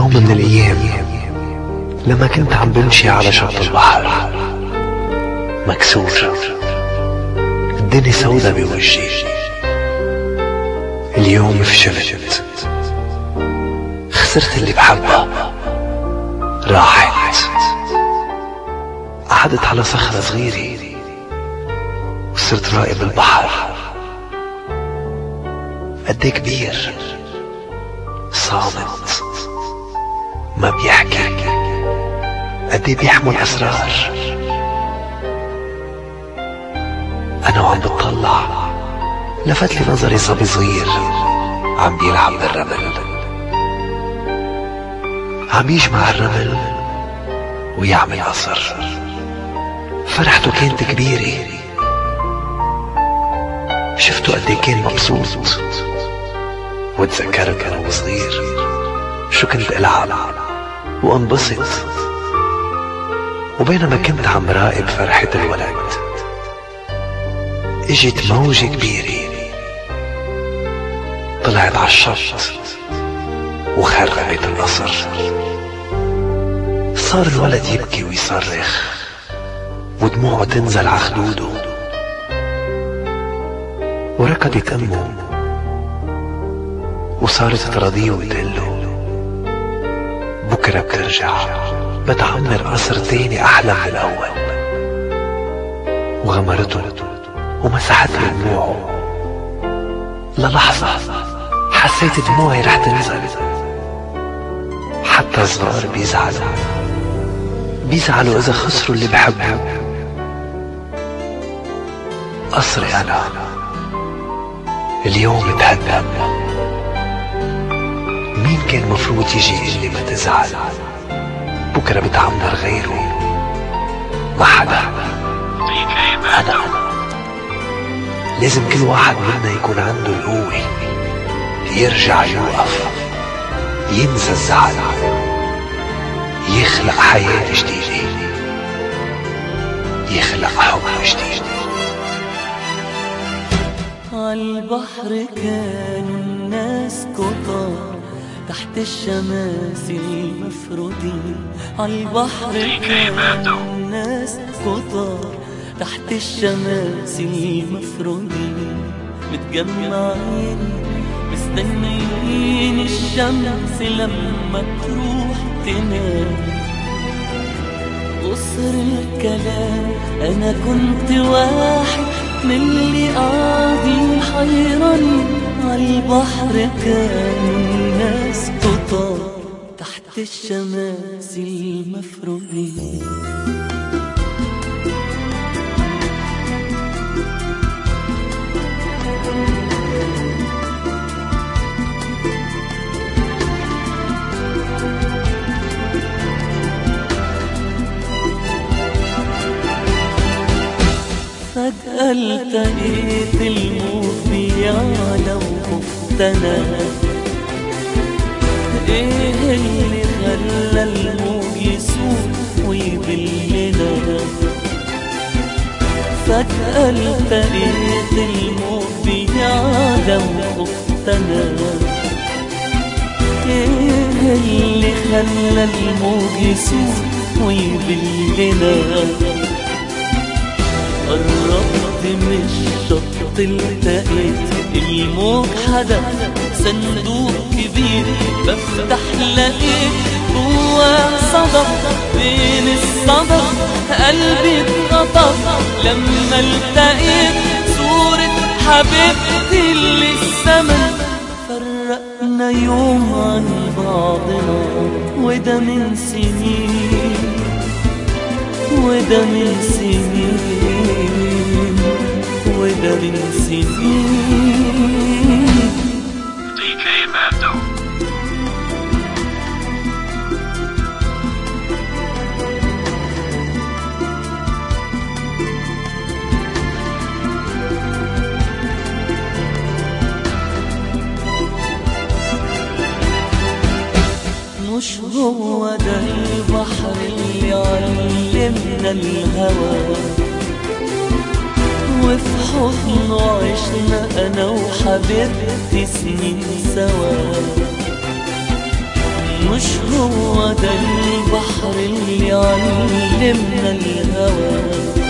يوم من الأيام لما كنت عم بمشي على شط البحر مكسور الدنيا سودة بوجهي اليوم فشلت خسرت اللي بحبها راحت قعدت على صخرة صغيرة وصرت راقب البحر قد كبير صامت ما بيحكي قد بيحمل اسرار انا وعم بتطلع لفت لي نظري صبي صغير عم بيلعب بالرمل عم يجمع الرمل ويعمل قصر فرحته كانت كبيرة شفته قد كان مبسوط وتذكرت انا وصغير شو كنت العب وانبسط وبينما كنت عم راقب فرحة الولد اجت موجة كبيرة طلعت على الشط وخربت القصر صار الولد يبكي ويصرخ ودموعه تنزل على خدوده وركضت امه وصارت تراضيه وتقله بكرة بترجع بتعمر قصر تاني أحلى من الأول وغمرته ومسحت له دموعه للحظة حسيت دموعي رح تنزل حتى الصغار بيزعلوا بيزعلوا إذا خسروا اللي بحبوا قصري أنا اليوم تهدم مين كان مفروض يجي يقول لي ما تزعل بكرة بتعمر غيره ما حدا أنا لازم كل واحد منا يكون عنده القوة يرجع يوقف ينسى الزعل يخلق حياة جديدة يخلق حب جديد عالبحر كانوا الناس كتار تحت الشماس المفرودين عالبحر كانوا الناس كتار تحت الشماس المفرودين متجمعين مستنيين الشمس لما تروح تنام قصر الكلام انا كنت واحد من اللي قاعدين حيرانين عالبحر كانوا ناس كتار تحت الشماس المفروضين فجأة التقيت الموت بيعلى وخفت انا ايه اللي خلى الموج يسوق ويبلنا فجأة التقيت الموج بيعلى وخفت انا ايه اللي خلى الموج يسوق ويبلنا قربت من الشط التقيت الموج حدف صندوق كبير بفتح لقيت جوا صدف بين الصدف قلبي اتخطف لما التقيت صورة حبيبتي اللي السما فرقنا يوم عن بعضنا وده من سنين وده من سنين وده من سنين DK Mando. مش هو ده البحر اللي علمنا الهوى وفي حضنه عشنا انا وحبيبتي سنين سوا مش هو ده البحر اللي علمنا الهوى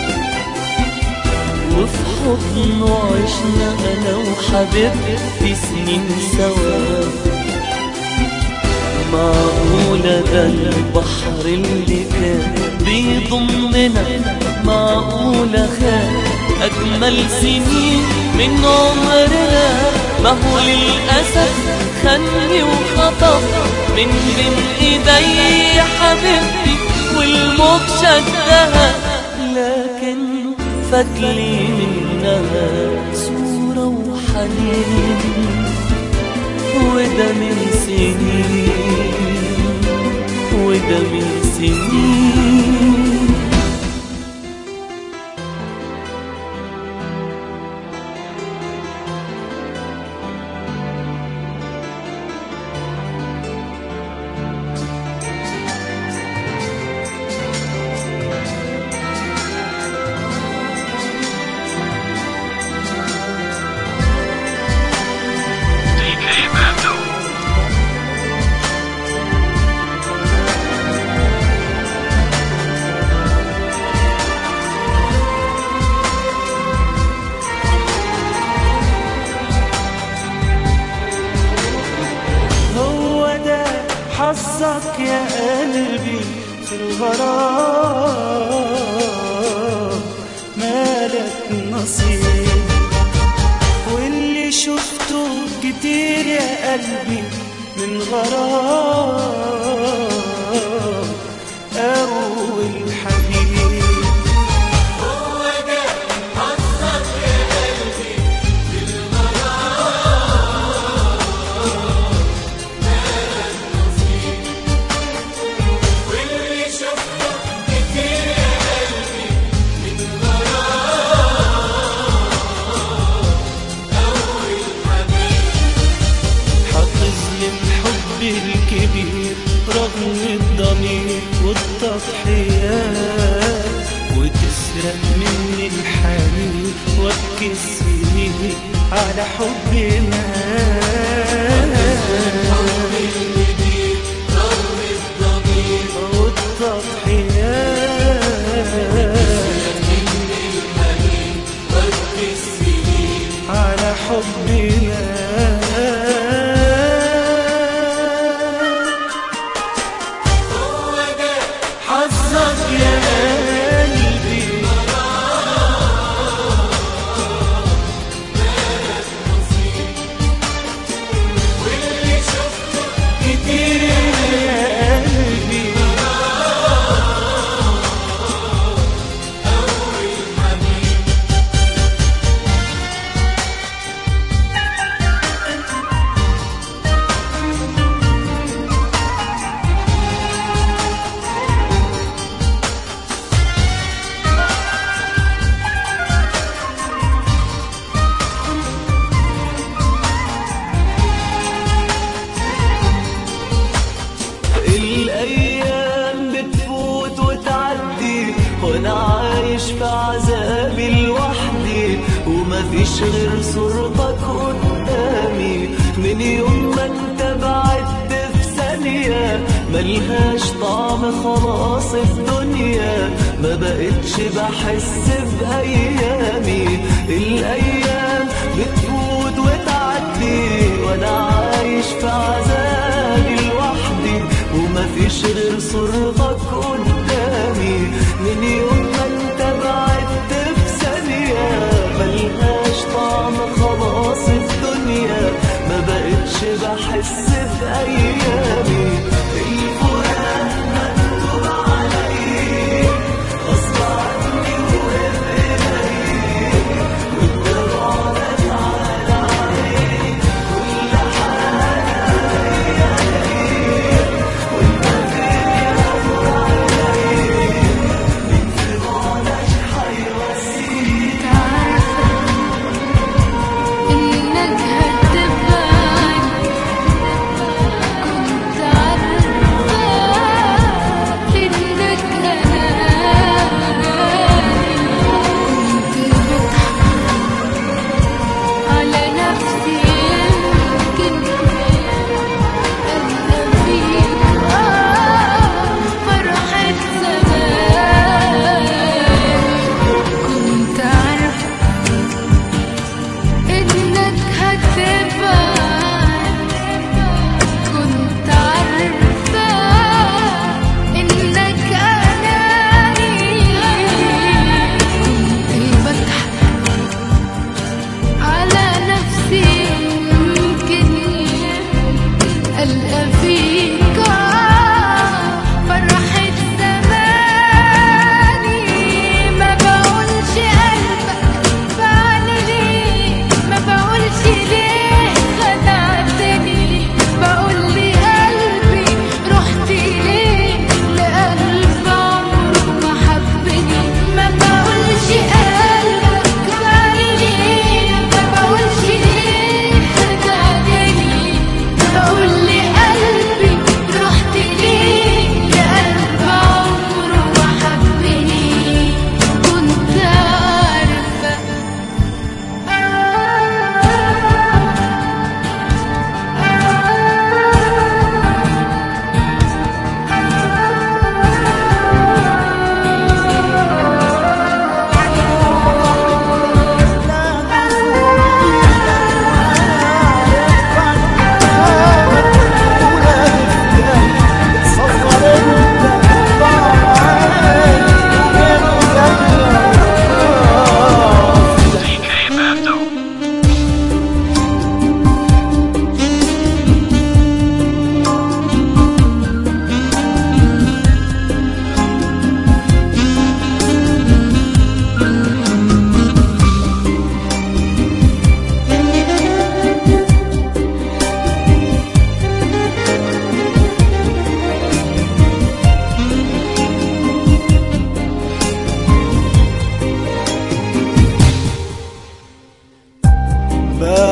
وفي حضنه عشنا انا وحبيبتي سنين سوا معقولة ده البحر اللي كان بيضمنا معقولة خان أجمل سنين من عمرنا ما هو للأسف خني وخطف من بين إيدي حبيبتي والموج شدها لكن فجلي منها صورة وحنين وده من سنين وده من سنين DK Mando. هو ده حظك يا قلبي في الغرام مالك نصيب واللي شفته كتير يا قلبي من غرام أول حبيب هتظلم حبي الكبير رغم الضمير والتضحيات وتسرق مني الحنين وابكي السنين على حبنا والتضحيات على حبنا حظك يا قلبي كتير يا قلبي الأيام بتفوت وتعدي وأنا عايش في عذابي لوحدي ومفيش غير صورتك قدامي من يوم ما انت بعدت في ثانية ملهاش طعم خلاص الدنيا ما بقتش بحس بأيامي الأيام بتفوت وتعدي وأنا عايش في عذابي لوحدي ومفيش غير صورتك قدامي من يوم ما انت بعدت في ثانية ملهاش طعم خلاص الدنيا ما بقتش بحس بأيامي الفراق مكتوب علي غصب عني وبإيدي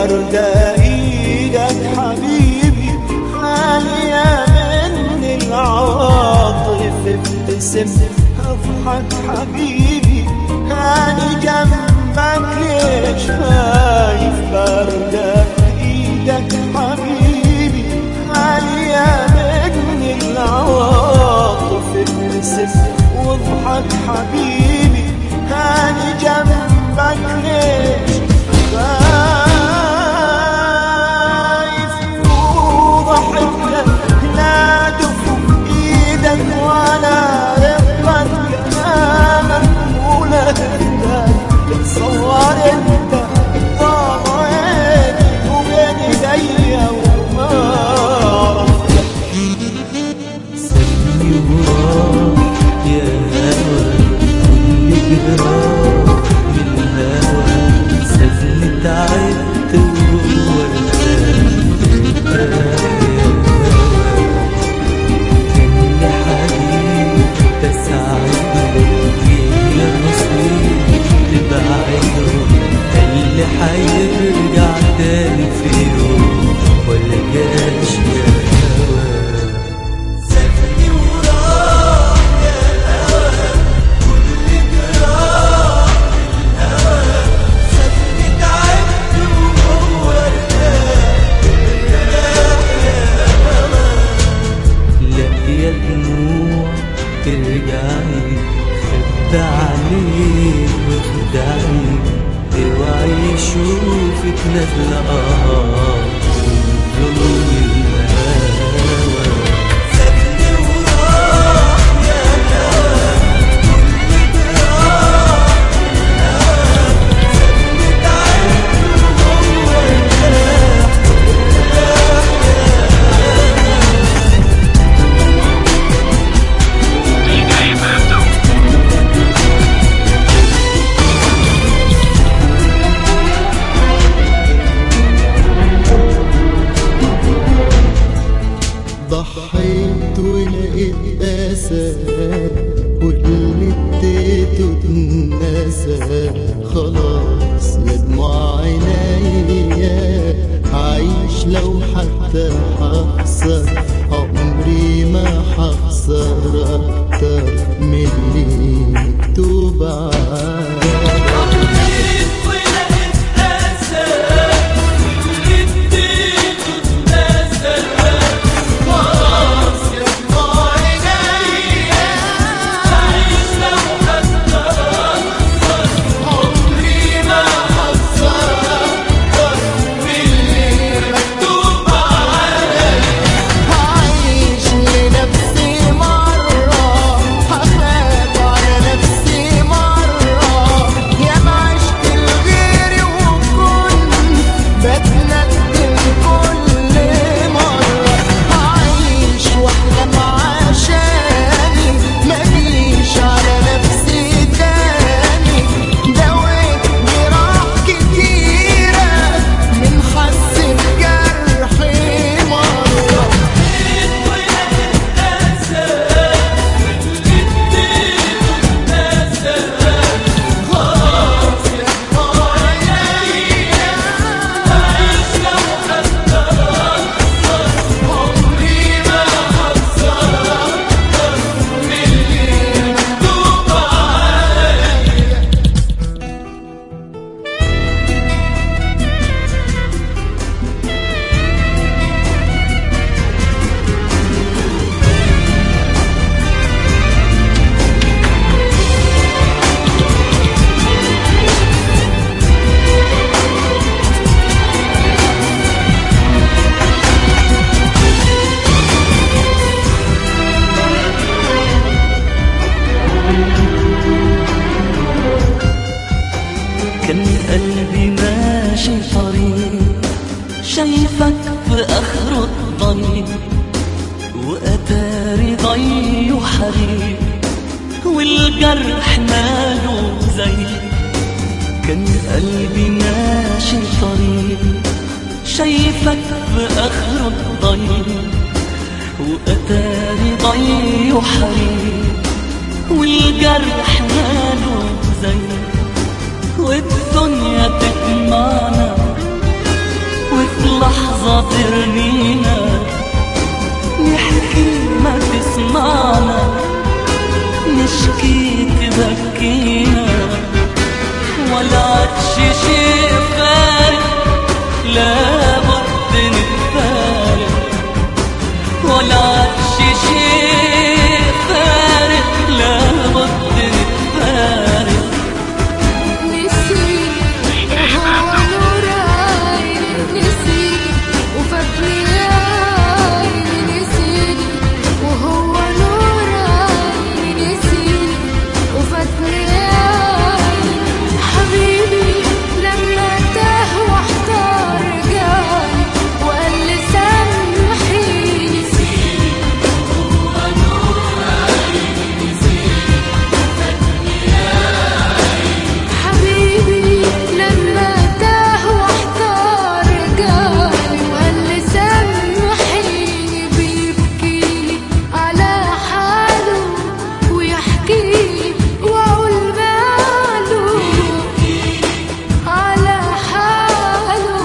وردة ايدك حبيبي خالية من العواطف ابتسم اضحك حبيبي هاني جنبك ليش خايف وردة ايدك حبيبي خالية من العواطف ابتسم واضحك حبيبي هاني جنبك ليش خايف وضحك لا دف ايدك ولا يقبل كلامك ولا تهدى تصور انت ضاعت وبين ايدي وما رفضت سلمي وراك يا هوى كل جراح بالهوى سافني تعبت وهو ارتاح يا هوى كان لي حبيب تساعده يا نصيب تبعده قال لي حيرجع تاني في يوم ولا جاش يا هوى سافني وراك يا هوى كل جراح الهوى سافني تعبت وهو ارتاح لا يا دموع ترجعي خد عليك وخدعي اوعي يشوفك نازلة اه من ظلم الهوى سابني وراح يا هوى كل جراح الهوى سابني تعبت وهو ارتاح DJ Mando. ضحيت ولقيت أسد واللي اديته اتنسى خلاص يا دموع عينيا عايش لو حتى هخسر عمري ما هخسر أكتر من اللي مكتوب عليا هعيش لنفسي مرة هخاف على نفسي مرة يا ما عشت لغيري وكنت بتندم كل مرة هعيش واحلم عشاني مجيش على نفسي تاني دويت جراح كتيرة من حس بجرحي مرة كان قلبي ماشي طريق شايفك في اخر الطريق واتاري ضي وحريق والجرح ماله زي كان قلبي ماشي طريق شايفك في اخر الطريق واتاري ضي وحريق والجرح ماله زي والدنيا تجمعنا خاطر مينا نحكي ما تسمعنا نشكي تبكينا ولا عدش شي فارق لا بد نتفارق ولا عدش شي فارق لا بد نتفارق نسيت وهو نور عيني نسيت وفاتني عيني نسيت وهو نور عيني نسيت وفاتني عيني حبيبي لما تاه واحتار جاني وقال لي سامحيني حبيبي لما تاه واحتار جاني وقال لي سامحيني بيبكيلي على حاله ويحكيلي واقول ماله على حاله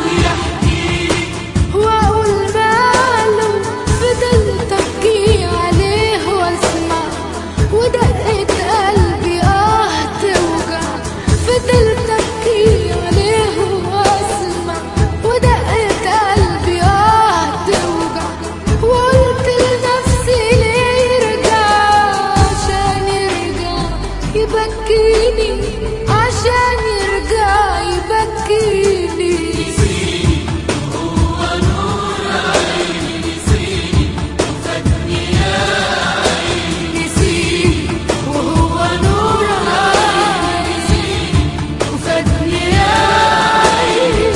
واقول ماله فضلت ابكي عليه واسمع ودقت قلبي اه توجع فضلت ابكي عليه واسمع ودقت قلبي اه توجع وقلت لنفسي ليه يرجع عشان يرجع يبكيني عشان يرجع يبكيني نسيت وهو نور عيني وفاتني عيني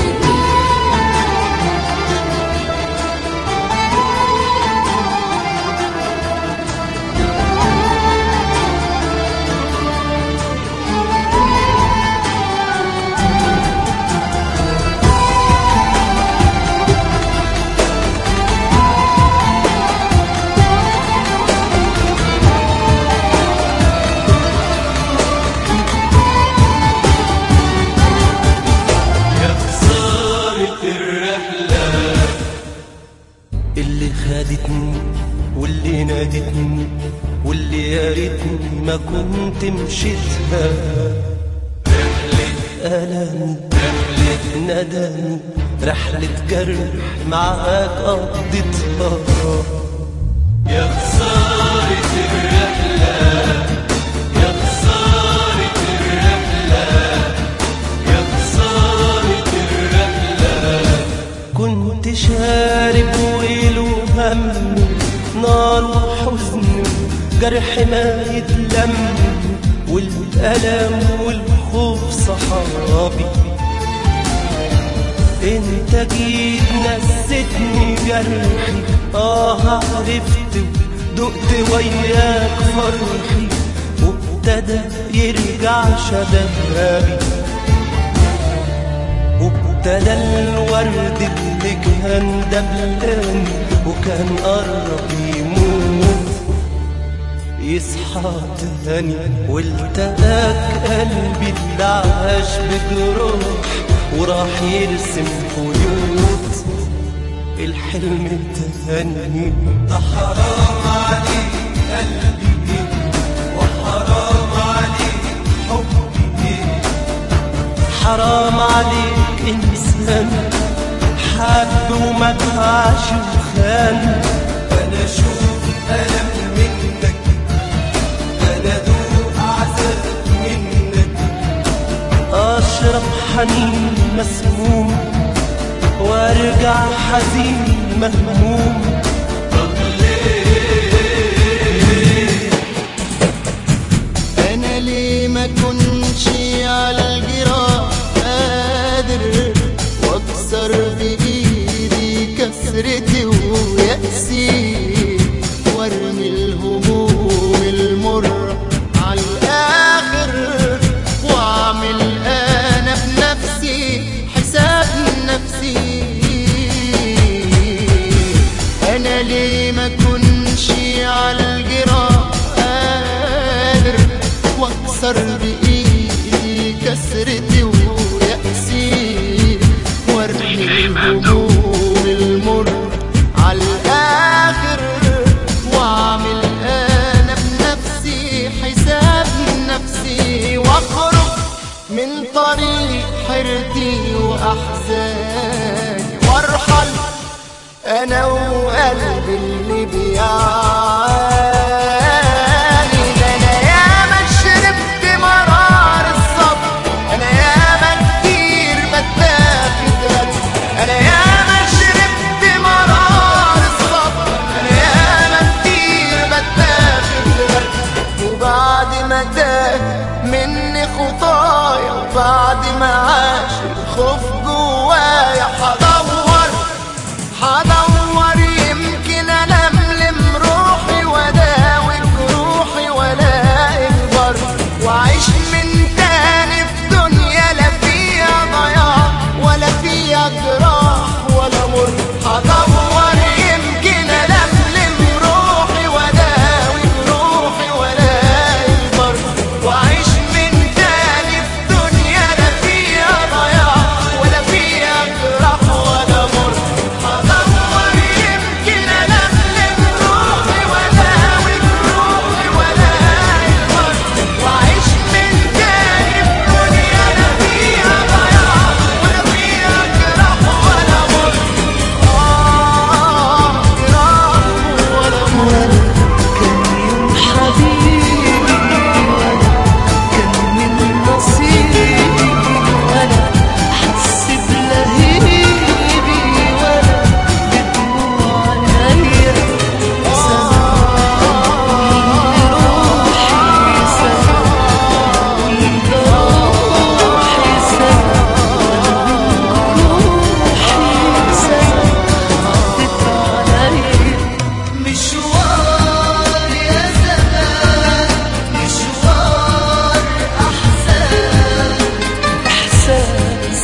يا خسارة الرحلة اللي خدتني واللي نادتني واللي يا ريتني ما كنت مشيتها رحلة ألم رحلة ندم رحلة جرح معاك قضيتها يا خسارة الرحلة يا خسارة الرحلة يا خسارة الرحلة كنت شارب ويله هم نار وحزن جرح ما يتلم والألم والخوف صحابي انت جيت نستني جرحي اه عرفت دقت وياك فرحي وابتدى يرجع شبابي وابتدى الورد اللي كان دبلان وكان قرب يموت يصحى تاني والتقاك قلبي اللي عاش بجروح وراح يرسم خيوط الحلم تاني ده حرام عليك قلبي وحرام عليك حبي حرام عليك انسان حب وما دفعش وخان انا اشوف الم منك انا ادوق عذاب منك اشرب حنين مسموم وارجع حزين مهموم طب ليه انا ليه ما كنش على الجراح قادر واكسر بايدي كسرتي ويأسي وارمي الهموم المرة على الاخر واعمل انا بنفسي حساب نفسي انا ليه ما كنش على الجراح قادر واكسر بايدي كسرتي ويأسي وارمي الهموم المر حيرتي وأحزاني وارحل أنا وقلبي اللي بيعاني ده أنا ياما شربت مرار الصبر أنا ياما كتير بتاخد غدر أنا ياما شربت مرار الصبر أنا ياما كتير بتاخد غدر وبعد ما تاه مني خطايا وبعد ما عاش الخوف جوايا هدور هدور يمكن ألملم روحي وأداوي جروحي وألاقي البر وأعيش من تاني في دنيا لا فيها ضياع ولا فيها جراح ولا مر هدور يمكن ألملم روحي وأداوي جروحي وألاقي البر وأعيش من تاني في دنيا لا فيها ضياع ولا فيها جراح ولا مر هدور يمكن ألملم روحي وأداوي جروحي وألاقي البر وأعيش من تاني في دنيا لا فيها ضياع ولا فيها جراح ولا مر آه جراح ولا مر حبيبي وانا كان من نصيبي وانا حس بلهيبي وانا بدموع عينيا سنة روحي سنة روحي سنة روحي سنة عدت عليا مشوار يا زمان مشوار أحزان إحساس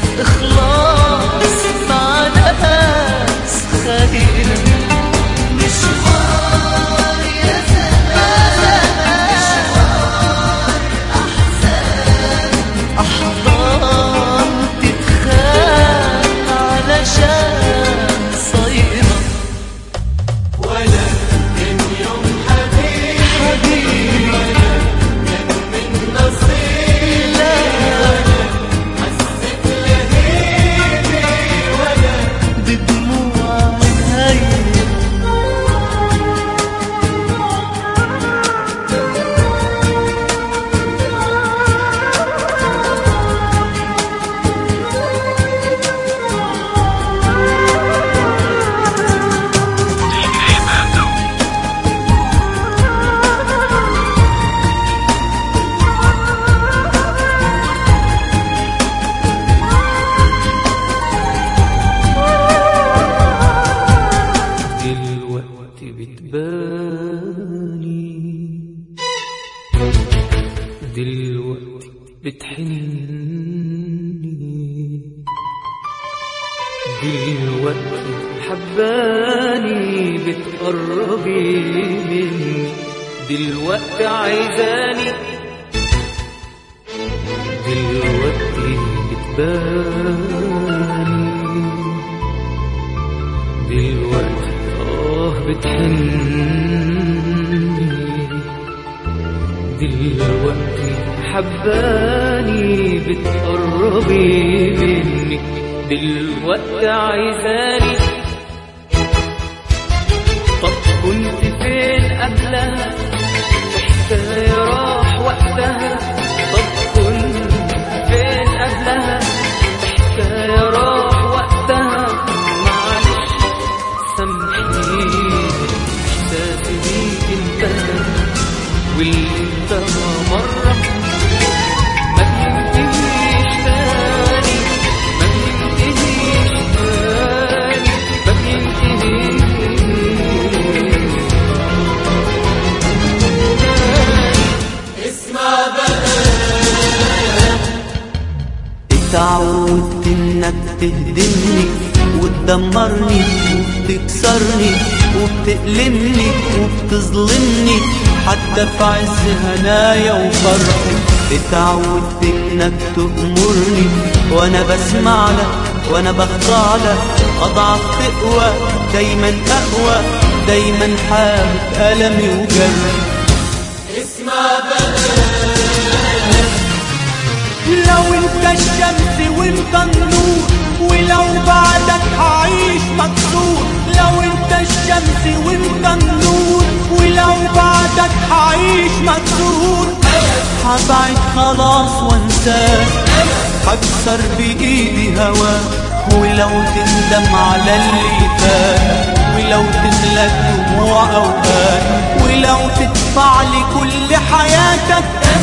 إخلاص مع ناس خير مشوار يا زمان مشوار أحزان أحضان تتخان علشان صيرة ولا من يوم حبيبي حبيبي من نصيبي حسيت لهيبي ولا بدموع عينيا DK Mando. دلوقتي بتباني دلوقتي بتحني دلوقتي حباني بتقربي مني دلوقتي عايزاني دلوقتي بتباني دلوقتي اه بتحني دلوقتي حباني بتقربي مني دلوقتي عايزاني طب كنت فين قبلها حكاية راح وقتها طب كنت فين قبلها حكاية راح وقتها معلش سامحيني احساسي بيك انتهى واللي انتهى مرة ما بينتهيش تاني ما بينتهيش تاني ما بينتهيش اتعودت انك تهدمني وتدمرني وبتكسرني وبتألمني وبتظلمني حتى في عز هنايا وفرحي اتعودت انك تأمرني وانا بسمع لك وانا بخضع لك اضعف تقوى دايما اقوى دايما حابب ألمي وجرحي لو انت الشمس خلاص وانساك هكسر بايدي هواك ولو تندم على اللي فات ولو تملك دموع اوقات ولو تدفع لي كل حياتك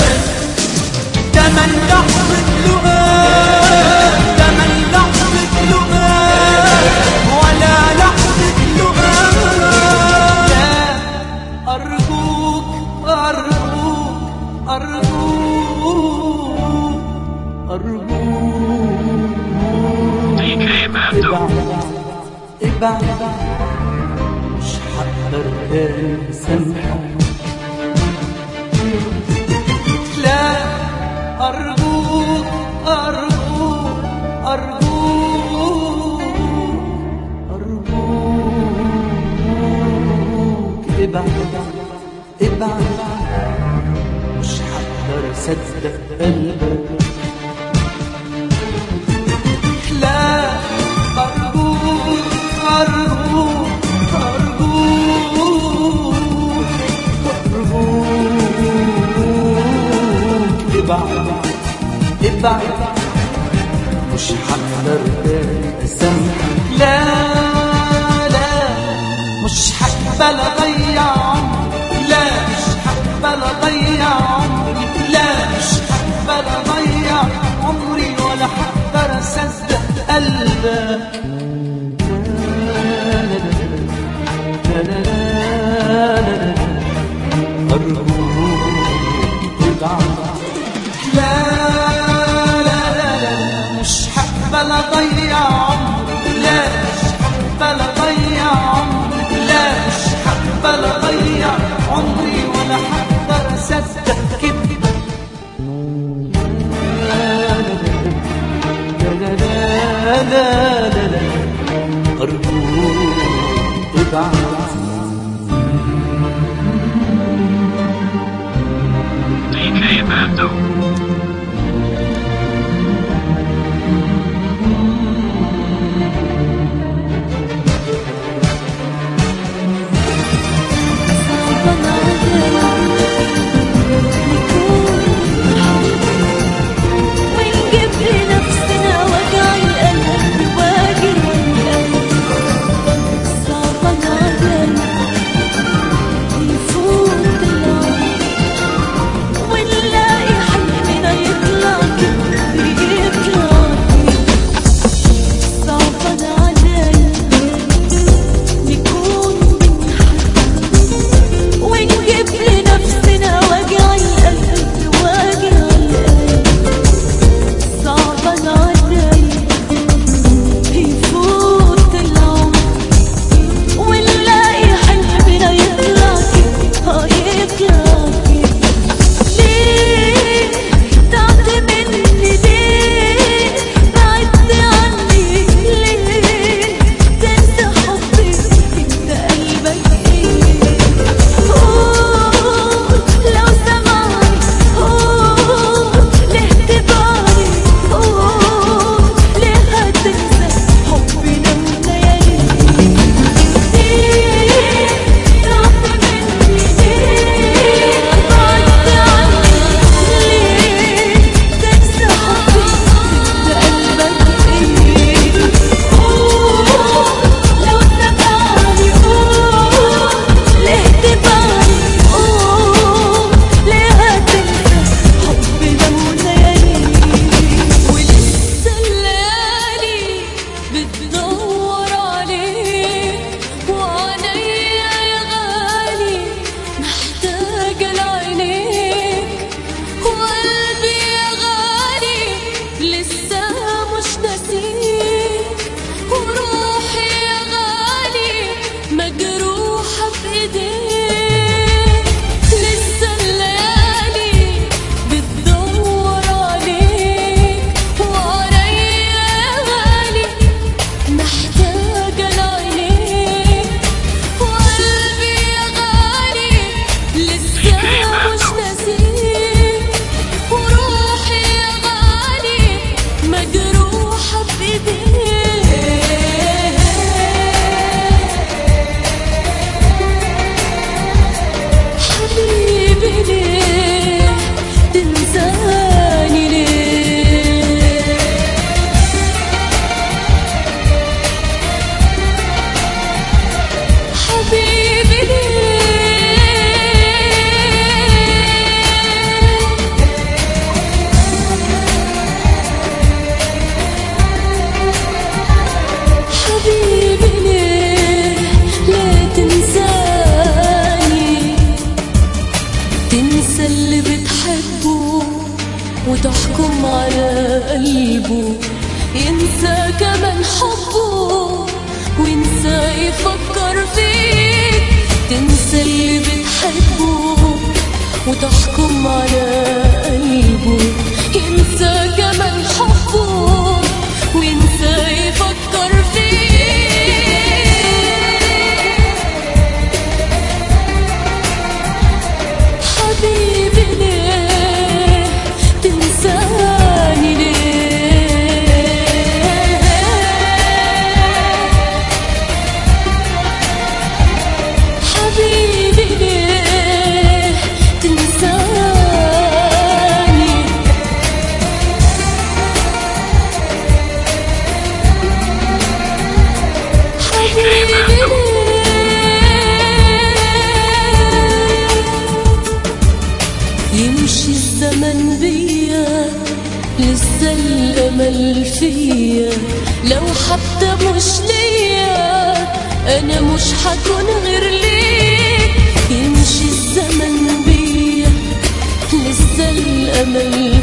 تمن لحظة لقاء تمن لحظة لقاء ولا لحظة لقاء لا أرجوك أرجوك أرجوك أرجوك DK Mando. ابعد ابعد مش هقدر تاني اسامحك لا أرجوك أرجوك أرجوك أرجوك ابعد ابعد مش هقدر أصدق قلبك لا أرجوك أرجوك أرجوك أرجوك ابعد ابعد مش هقدر تاني أسامحك لا لا مش هقبل أضيع عمري لا مش هقبل أضيع عمري لا مش هقبل أضيع عمري ولا هقدر أصدق قلبك لا لا لا لا لا أرجوك ابعد لا لا لا لا مش هقبل أضيع عمري لا مش هقبل أضيع عمري لا مش هقبل أضيع عمري ولا هقدر أصدق كده لا لا لا لا لا لا أرجوك ابعد DK Mando. ونجيب لنفسنا وجع القلب واجر صعبان عليا قلبه ينسى كمان حبه وينسى يفكر فيك تنسى اللي بتحبه وتحكم على قلبه ينسى كمان حبه وينسى يفكر فيك حبيبي ليه تنساني ليه حبيبي ليه تنساني حبيبي ليه يمشي الزمن بيا لسه الامل فيا لو حتى مش ليا انا مش حكون غير ليك يمشي الزمن بيا لسه الامل